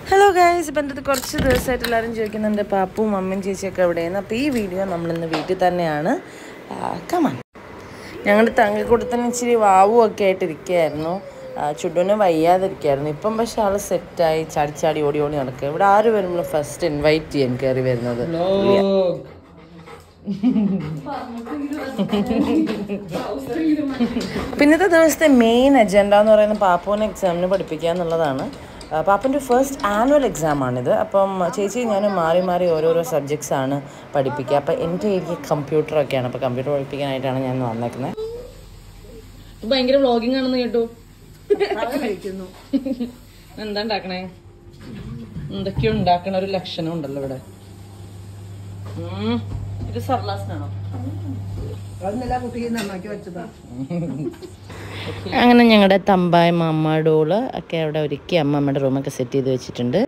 Hello guys ഇപ്പം എൻ്റെ അടുത്ത് കുറച്ച് ദിവസമായിട്ട് എല്ലാവരും ചോദിക്കുന്നുണ്ട് പാപ്പും അമ്മയും ചേച്ചിയൊക്കെ എവിടെയെന്ന് അപ്പോൾ ഈ വീഡിയോ നമ്മളിന്ന് വീട്ടിൽ തന്നെയാണ് കമാൻ ഞങ്ങളുടെ തങ്കക്കൂട്ടത്തിന് ഇച്ചിരി വാവും ഒക്കെ ആയിട്ട് ഇരിക്കുകയായിരുന്നു ചുടുവിന് വയ്യാതിരിക്കുകയായിരുന്നു ഇപ്പം പക്ഷെ ആൾ സെറ്റായി ചാടി ചാടി ഓടി ഓടി നടക്കുക ഇവിടെ ആര് വരുമ്പോഴും ഫസ്റ്റ് ഇൻവൈറ്റ് ചെയ്യാൻ കയറി വരുന്നത് അപ്പം ഇന്നത്തെ ദിവസത്തെ മെയിൻ അജണ്ട എന്ന് പറയുന്നത് പാപ്പുവിനെ എക്സാമിന് പഠിപ്പിക്കുക എന്നുള്ളതാണ് ആ, പാപ്പൻ്റെ ഫസ്റ്റ് ആനുവൽ എക്സാം ആണിത് അപ്പം ചേച്ചി ഞാൻ മാറി മാറി ഓരോരോ സബ്ജക്ട്സ് ആണ് പഠിപ്പിക്കുക അപ്പം എൻ്റെ ഏരിയ കമ്പ്യൂട്ടറൊക്കെയാണ് അപ്പോൾ കമ്പ്യൂട്ടർ പഠിപ്പിക്കാനായിട്ടാണ് ഞാൻ ഇന്ന് വന്നേക്കുന്നത് ഭയങ്കര വ്ളോഗിംഗ് ആണെന്ന് കേട്ടു എന്താ ഉണ്ടാക്കണേ എന്തൊക്കെയോ ഉണ്ടാക്കണ ഒരു ലക്ഷണം ഉണ്ടല്ലോ ഇവിടെ ഉം. ഇത് സർലാസിനാണോ അങ്ങനെ ഞങ്ങളുടെ തമ്പായ അമ്മ ഡോള് ഒക്കെ അവിടെ ഒരുക്കി അമ്മമ്മയുടെ റൂമൊക്കെ സെറ്റ് ചെയ്ത് വെച്ചിട്ടുണ്ട്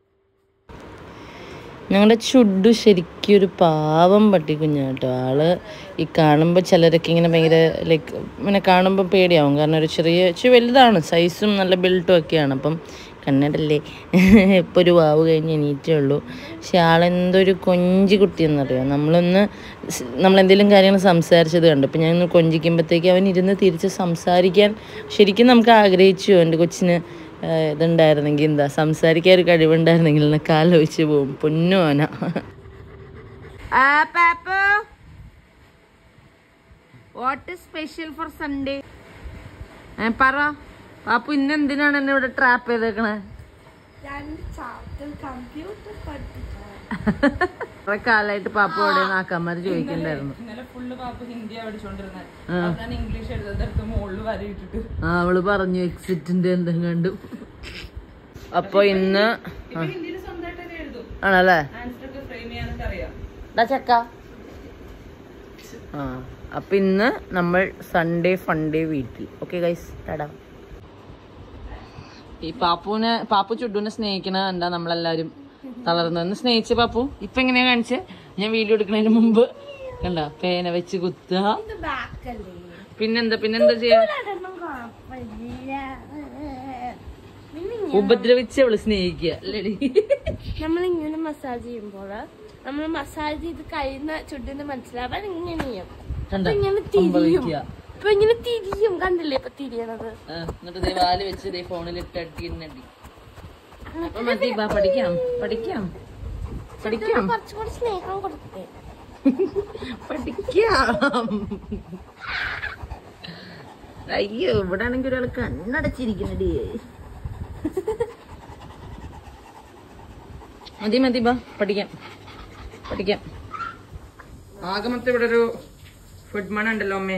ഞങ്ങളുടെ ചുഡു ശരിക്കും ഒരു പാവം പട്ടി കുഞ്ഞാട്ടോ ആള് ഈ കാണുമ്പോൾ ചിലരൊക്കെ ഇങ്ങനെ ഭയങ്കര ലൈക്ക് ഇങ്ങനെ കാണുമ്പോൾ പേടിയാവും കാരണം ഒരു ചെറിയ ഇച്ചിരി വലുതാണ് സൈസും നല്ല ബിൽട്ടും ഒക്കെയാണ് അപ്പം കണ്ണടല്ലേ ഇപ്പോൾ ഒരു വാവ് കഴിഞ്ഞ് എണീറ്റേ ഉള്ളൂ പക്ഷെ ആളെന്തൊരു കൊഞ്ചി കുട്ടിയെന്നറിയോ നമ്മളൊന്ന് സ് നമ്മളെന്തെങ്കിലും കാര്യങ്ങൾ സംസാരിച്ചത് കണ്ടു അപ്പം ഞാൻ കൊഞ്ചിക്കുമ്പോഴത്തേക്ക് അവൻ ഇരുന്ന് തിരിച്ച് സംസാരിക്കാൻ ശരിക്കും നമുക്ക് ആഗ്രഹിച്ചു എൻ്റെ കൊച്ചിന് ആ, ഇതുണ്ടായിരുന്നെങ്കിൽ എന്താ സംസാരിക്കാൻ ഒരു കഴിവുണ്ടായിരുന്നെങ്കിൽ എന്നൊക്കെ ആലോചിച്ച് പോവും പൊന്നു ഓന what is special for Sunday പറ പാപ്പു ഇന്ന് എന്തിനാണ് എന്നെ ഇവിടെ ട്രാപ്പ് ചെയ്തേക്കണേ കുറെ കാലായിട്ട് പാപ്പു എവിടെ നാക്കാന്മാര് ചോദിക്കണ്ടായിരുന്നു ഇന്നലെ ഫുള്ള് പാപ്പ ഹിന്ദിയാ പഠിച്ചോണ്ടിരുന്നത് ഞാൻ ഇംഗ്ലീഷ് എഴുതെടുത്ത് മുകളിൽ വര ഇട്ടിട്ട് ആ അവള് പറഞ്ഞു എക്സിറ്റിന്റെ എന്തെങ്കിലും കണ്ടു അപ്പൊ ഇന്ന് ആ, ഹിന്ദിയിൽ സ്വന്തമായിട്ട് തന്നെ എഴുതും ആണല്ലേ ആൻസർ ഒക്കെ ഫ്രെയിം ചെയ്യാനൊക്കെ അറിയാം ഡാ ചക്ക ആ അപ്പൊ ഇന്ന് നമ്മൾ സൺഡേ ഫൺഡേ വീട്ടിൽ ഓക്കെ ഗൈസ് ടാടാ ഈ പാപ്പുവിനെ പാപ്പു ചുഡുവിനെ സ്നേഹിക്കണ എന്താ നമ്മളെല്ലാരും തളർന്നു സ്നേഹിച്ച പാപ്പു ഇപ്പൊ എങ്ങനെയാ കാണിച്ചേ ഞാൻ വീഡിയോ എടുക്കുന്നതിന് മുമ്പ് കണ്ട പേന വെച്ച് കുത്തുക പിന്നെന്താ പിന്നെന്താ ചെയ്യാ ഉപദ്രവിച്ച് അവള് സ്നേഹിക്കുക അല്ലേടി നമ്മളിങ്ങനെ മസാജ് ചെയ്യുമ്പോൾ നമ്മൾ മസാജ് ചെയ്ത് കഴിയുന്ന ചുണ്ടിന് മനസ്സിലാവാൻ ഇങ്ങനെ ചെയ്യും കണ്ട അപ്പൊ ഇങ്ങനെ തിരിയും സംഭവിക്കുക ഇപ്പൊ ഇങ്ങനെ തിരിയും കണ്ടില്ലേ ഇപ്പൊ തിരിയണത് ആ, എന്നിട്ട് ദേ വാല് വെച്ച് ദേ ഫോണിൽ ഇട്ടടി അപ്പൊ മതി ബാ പഠിക്കാം പഠിക്കാം പഠിക്കാം കുറച്ചും കൂടി സ്നേഹം കൊടുത്തേ പഠിക്കാം അയ്യോ ഇവിടെ ആണെങ്കിൽ ഒരാൾ കണ്ണടച്ചിരിക്കുന്നടി മതി മതി ബാ പഠിക്കാം പഠിക്കാം ആകമത്തെ ഇവിടെ ഒരു ഫുഡ് മണ ഉണ്ടല്ലോ അമ്മേ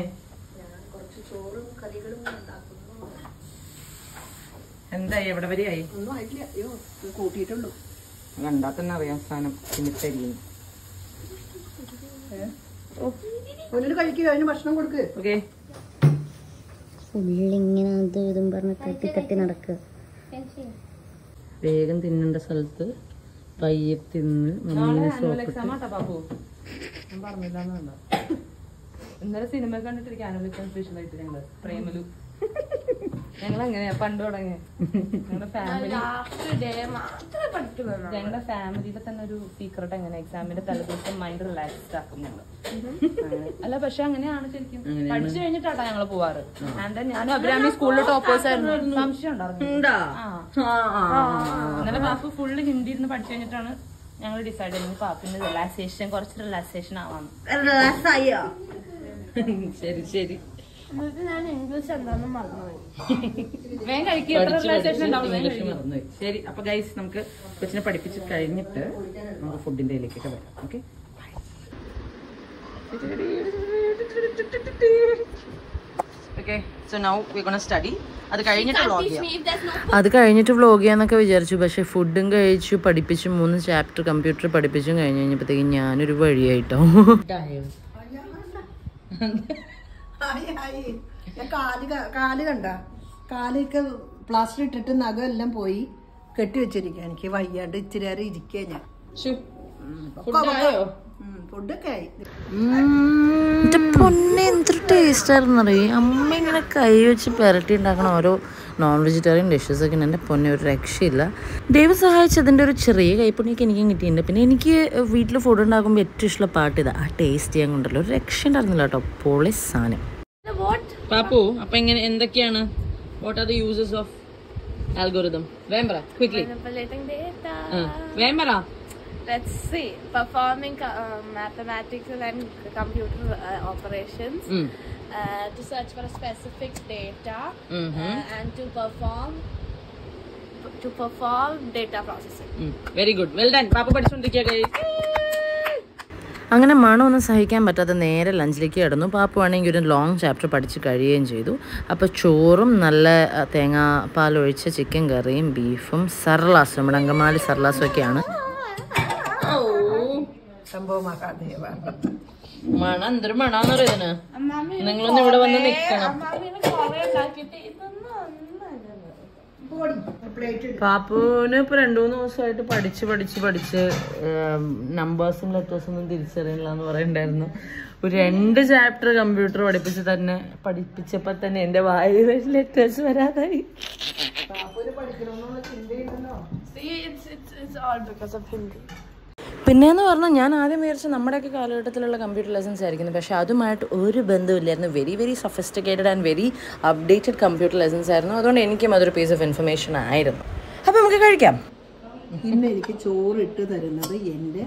എന്തായി എവിടെ വരെയായി കൂട്ടിയിട്ടുള്ളൂ കണ്ടാ തന്നെ അറിയാം സാധനം ചിന്നിട്ടരിയും ഒന്നിട്ട് കഴിക്കുക അതിന് ഭക്ഷണം കൊടുക്ക് ഓക്കെ ഫുള്ളിങ്ങനെ അത് ഇതും പറഞ്ഞ് തട്ടി തട്ടി നടക്കുക വേഗം തിന്നേണ്ട സ്ഥലത്ത് പയ്യെ തിന്ന് മമ്മീനെ സോപ്പിട്ട് എക്സാം ആട്ടാ പാപ്പു ഞാൻ പറഞ്ഞില്ല വേണ്ട ഇന്നലെ സിനിമ കണ്ടിട്ടിരിക്കും ആനുവൽ എക്സാം സ്പെഷ്യൽ ആയിട്ട് ഞങ്ങള് പ്രേമലു ഞങ്ങൾ അങ്ങനെയാ പണ്ട് തുടങ്ങിയ ഞങ്ങളുടെ ഫാമിലി ലാസ്റ്റ് ഡേ മാത്രമേ പഠിക്കുന്നുള്ളൂ ഞങ്ങളുടെ ഫാമിലിയിലെ തന്നെ ഒരു സീക്രട്ട് എങ്ങനെ എക്സാമിന്റെ തലേദിവസം മൈൻഡ് റിലാക്സ്ഡ് ആക്കും ഞങ്ങള് അങ്ങനെ. അല്ല പക്ഷെ അങ്ങനെയാണ് ശരിക്കും പഠിച്ചു കഴിഞ്ഞിട്ടാട്ടാ ഞങ്ങള് പോവാറ് ആൻഡ് ഞാനും അഭിരാമി സ്കൂളിലെ ടോപ്പേഴ്സ് ആയിരുന്നു സംശയം ഉണ്ടായിരുന്നു ആ. ഇന്നലെ പാപ്പു ഫുള്ള് ഹിന്ദി ഇരുന്ന് പഠിച്ചു കഴിഞ്ഞിട്ടാണ് ഞങ്ങൾ ഡിസൈഡ് ചെയ്യുന്നത് പാപ്പിന് റിലാക്സേഷൻ കുറച്ച് റിലാക്സേഷൻ ആവാന്ന് ശരി ശരി എന്നിട്ട് ഞാൻ ഇംഗ്ലീഷ് എന്താണെന്ന് മറന്നുപോയി വേഗം കഴിക്കുക എത്ര പഠിച്ച് റിലാക്സേഷൻ പഠിച്ച് ഉണ്ടാവും വേഗം ഇംഗ്ലീഷ് കഴിക്ക്. മറന്നുപോയി ശരി അപ്പൊ ഗൈസ് നമുക്ക് കൊച്ചിനെ പഠിപ്പിച്ച് കഴിഞ്ഞിട്ട് നമുക്ക് ഫുഡിന്റെ ഇതിലേക്കൊക്കെ വരാം okay okay so now we gonna study അത് കഴിഞ്ഞിട്ട് വ്ളോഗ് ചെയ്യാം അത് കഴിഞ്ഞിട്ട് വ്ളോഗ് ചെയ്യാന്നൊക്കെ വിചാരിച്ചു പക്ഷെ ഫുഡും കഴിച്ചു പഠിപ്പിച്ചു മൂന്ന് ചാപ്റ്റർ കമ്പ്യൂട്ടർ പഠിപ്പിച്ചും കഴിഞ്ഞ് കഴിഞ്ഞപ്പോഴത്തേക്കും ഞാനൊരു വഴിയായിട്ടോ ഹായ് ഹായ് ഞാൻ കാല് ക- കാല് കണ്ട കാലൊക്കെ പ്ലാസ്റ്റർ ഇട്ടിട്ട് നഖം എല്ലാം പോയി കെട്ടി വെച്ചിരിക്കുക എനിക്ക് വയ്യാണ്ട് ഇച്ചിരി നേരം ഇരിക്കുക ഞാൻ ഫുഡായോ ഉം, ഫുഡൊക്കെ ആയി എൻ്റെ പൊന്നെ എന്തൊരു ടേസ്റ്റ് ആയിരുന്നു അറിയാം അമ്മ ഇങ്ങനെ കൈ വെച്ച് പുരട്ടി ഉണ്ടാക്കണ ഓരോ നോൺ വെജിറ്റേറിയൻ ഡിഷസ് ഒക്കെ എൻ്റെ പൊന്നെ ഒരു രക്ഷയില്ല ദൈവം സഹായിച്ച് അതിൻ്റെ ഒരു ചെറിയ കൈപ്പണിയൊക്കെ എനിക്കും കിട്ടിയിട്ടുണ്ട് പിന്നെ എനിക്ക് വീട്ടിൽ ഫുഡ് ഉണ്ടാക്കുമ്പോൾ ഏറ്റവും ഇഷ്ടമുള്ള പാട്ട് ഇതാ ആ ടേസ്റ്റ് ചെയ്യാൻ കൊണ്ടല്ലോ ഒരു രക്ഷ ഉണ്ടായിരുന്നില്ല കേട്ടോ പൊളി സാധനം What? പാപ്പു അപ്പൊ എങ്ങനെ എന്തൊക്കെയാണ് what are the uses of algorithm വേമ്പറ ക്വിക്ലി Manipulating data. വേമ്പറ Let's see. Performing uh, mathematical and computer uh, operations uh, to search for a specific data uh, and to perform to perform data processing. Very good well done Pappa പഠിച്ചുകൊണ്ടിരിക്കുക അങ്ങനെ മണമൊന്നും സഹിക്കാൻ പറ്റാതെ നേരെ ലഞ്ചിലേക്ക് കിടന്നു പാപ്പ ആണെങ്കിൽ ഒരു ലോങ് ചാപ്റ്റർ പഠിച്ച് കഴിയുകയും ചെയ്തു അപ്പോൾ ചോറും നല്ല ആ, തേങ്ങാപ്പാൽ ഒഴിച്ച ചിക്കൻ കറിയും ബീഫും സർലാസും നമ്മുടെ അങ്കമാലി സർലാസും ഒക്കെയാണ് സംഭവം മഹാദേവ മണം എന്തൊരു മണാന്ന് പറയുന്നത് നിങ്ങളൊന്ന് ഇവിടെ വന്ന് നിൽക്കണം പ്ലേറ്റ് പാപ്പുവിന് ഇപ്പൊ രണ്ടു മൂന്ന് ദിവസമായിട്ട് പഠിച്ച് പഠിച്ച് പഠിച്ച് നമ്പേഴ്സും ലെറ്റേഴ്സും ഒന്നും തിരിച്ചറിയില്ല എന്ന് പറയണ്ടായിരുന്നു ഒരു രണ്ട് ചാപ്റ്റർ കമ്പ്യൂട്ടർ പഠിപ്പിച്ച് തന്നെ പഠിപ്പിച്ചപ്പോ തന്നെ എന്റെ വായിൽ ലെറ്റേഴ്സ് വരാതായി See, it's, it's, it's all because of Hindi. പിന്നെന്ന് പറഞ്ഞാൽ ഞാൻ ആദ്യം വിചാരിച്ച നമ്മുടെയൊക്കെ കാലഘട്ടത്തിലുള്ള കമ്പ്യൂട്ടർ ലെസൺസ് ആയിരിക്കുന്നു പക്ഷെ അതുമായിട്ട് ഒരു ബന്ധമില്ലായിരുന്നു very very sophisticated and very updated computer lessons ആയിരുന്നു അതുകൊണ്ട് എനിക്കും അതൊരു പീസ് ഓഫ് ഇൻഫർമേഷൻ ആയിരുന്നു അപ്പോൾ നമുക്ക് കഴിക്കാം ഇന്ന് എനിക്ക് ചോറ് ഇട്ട് തരുന്നത് എൻ്റെ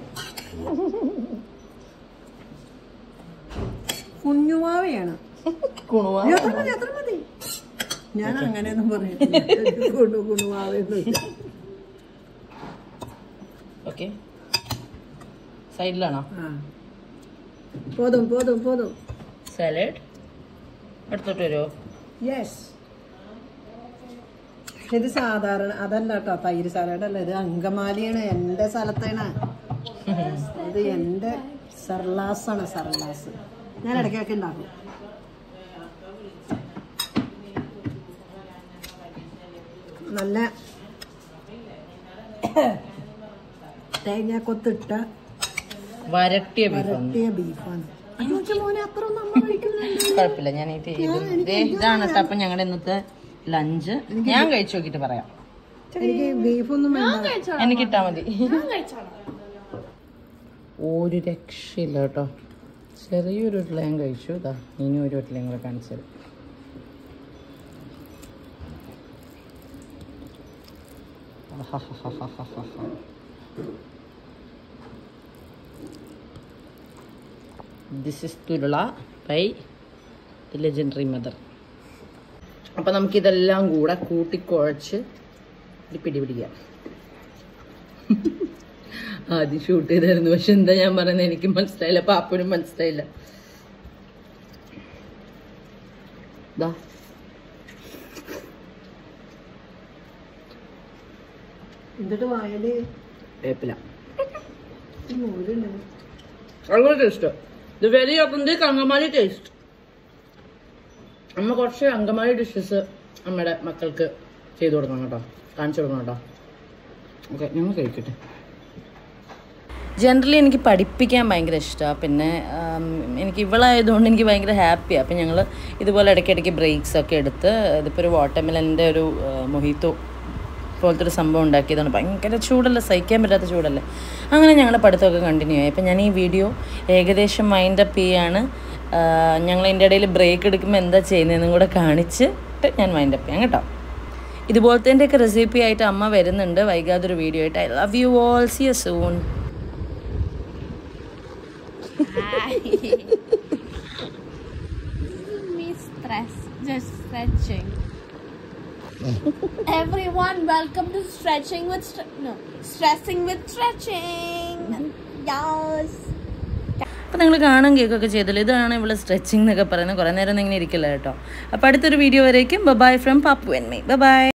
കുഞ്ഞുവാവയാണ് എത്ര മതി എത്ര മതി ഞാൻ അങ്ങനെയൊന്നും പറയുന്നില്ല കുണു കുണുവാവയൊന്നുമില്ല ഓക്കെ സൈഡിലാണോ ആ പോതും പോതും പോതും സാലഡ് അടുത്തോട്ട് വരുമോ യെസ് ഇത് സാധാരണ അതല്ല കേട്ടോ തൈര് സാലഡ് അല്ല ഇത് അങ്കമാലിയാണ് എൻ്റെ സ്ഥലത്താണ് ഇത് എൻ്റെ സർലാസാണ് സർലാസ് ഞാൻ ഇടയ്ക്കൊക്കെ ഉണ്ടാക്കും നല്ല തേങ്ങാക്കൊത്തിട്ട വരട്ടിയ ബീഫ് വരട്ടിയ ബീഫാണ് അയ്യോ മോനെ അത്ര നമ്മൾ കഴിക്കുന്നുണ്ട് കുഴപ്പമില്ല ഞാൻ ഇത് ഇത് ദേ ഇതാണ് കേട്ടോ അപ്പം ഞങ്ങളുടെ ഇന്നത്തെ ലഞ്ച് ഞാൻ കഴിച്ചു നോക്കിയിട്ട് പറയാം എനിക്ക് ബീഫൊന്നും വേണ്ട എനിക്ക് ഇട്ടാ മതി ഒരു രക്ഷയില്ല കേട്ടോ ചെറിയൊരു ഉരുള ഞാൻ കഴിച്ചു ഇതാ ഇനി ഒരു ഉരുളയും കൂടെ കാണിച്ചത് ദിസ് ഇസ് തുരുള by the legendary mother appam നമുക്കിതെല്ലാം കൂടെ കൂട്ടിക്കുഴച്ച് ഇത് പിടിപിടിക്കാം ആദ്യം ഷൂട്ട് ചെയ്തായിരുന്നു പക്ഷെ എന്താ ഞാൻ പറയുന്നത് എനിക്ക് മനസ്സിലായില്ല പാപ്പനും മനസ്സിലായില്ല ദാ എന്നിട്ട് വായല് വേപ്പില നൂലുണ്ട് വളരെ ടേസ്റ്റ് ഇത് വെരി ഒത്തന്റിക് അങ്കമാലി ടേസ്റ്റ് അമ്മ കുറച്ച് അങ്കമാലി ഡിഷസ് അമ്മയുടെ മക്കൾക്ക് ചെയ്തു കൊടുക്കണം കേട്ടോ കാണിച്ചു കൊടുക്കണം കേട്ടോ ഓക്കെ ഞങ്ങൾ കഴിക്കട്ടെ ജനറലി എനിക്ക് പഠിപ്പിക്കാൻ ഭയങ്കര ഇഷ്ടമാണ് പിന്നെ ആം, എനിക്ക് ഇവളായതുകൊണ്ട് എനിക്ക് ഭയങ്കര ഹാപ്പിയാണ് അപ്പം ഞങ്ങൾ ഇതുപോലെ ഇടയ്ക്കിടയ്ക്ക് ബ്രേക്സ് ഒക്കെ എടുത്ത് ഇതിപ്പോൾ ഒരു വാട്ടർമെലൻ്റെ ഒരു മൊഹിത്തോ പോലത്തെ ഒരു സംഭവം ഉണ്ടാക്കിയതാണ് ഭയങ്കര ചൂടല്ല സഹിക്കാൻ പറ്റാത്ത ചൂടല്ലേ അങ്ങനെ ഞങ്ങളുടെ പഠിത്തമൊക്കെ കണ്ടിന്യൂ ആയി അപ്പം ഞാൻ ഈ വീഡിയോ ഏകദേശം മൈൻഡ് അപ്പ് ചെയ്യാണ് ഞങ്ങൾ ഇതിൻ്റെ ഇടയിൽ ബ്രേക്ക് എടുക്കുമ്പോൾ എന്താ ചെയ്യുന്നതെന്നും കൂടെ കാണിച്ചിട്ട് ഞാൻ മൈൻഡ് അപ്പ് ചെയ്യാം കേട്ടോ ഇതുപോലത്തെ റെസിപ്പി ആയിട്ട് അമ്മ വരുന്നുണ്ട് വൈകാതെ ഒരു വീഡിയോ ആയിട്ട് I love you all see you soon me stress, just stretching. Everyone, welcome to stretching with stre- no stressing with stretching. Yes. അപ്പോൾ നിങ്ങൾ കാണാൻ കേൾക്കൊക്കെ ചെയ്തല്ലോ ഇതാണ് ഇവിടെ സ്ട്രെച്ചിങ് എന്നൊക്കെ പറയുന്നത് കുറേ നേരം ഒന്നും ഇങ്ങനെ ഇരിക്കില്ല കേട്ടോ അപ്പോൾ അടുത്തൊരു വീഡിയോ വരേക്കും ബൈ ഫ്രം പാപ്പു എൻ മൈ ബൈ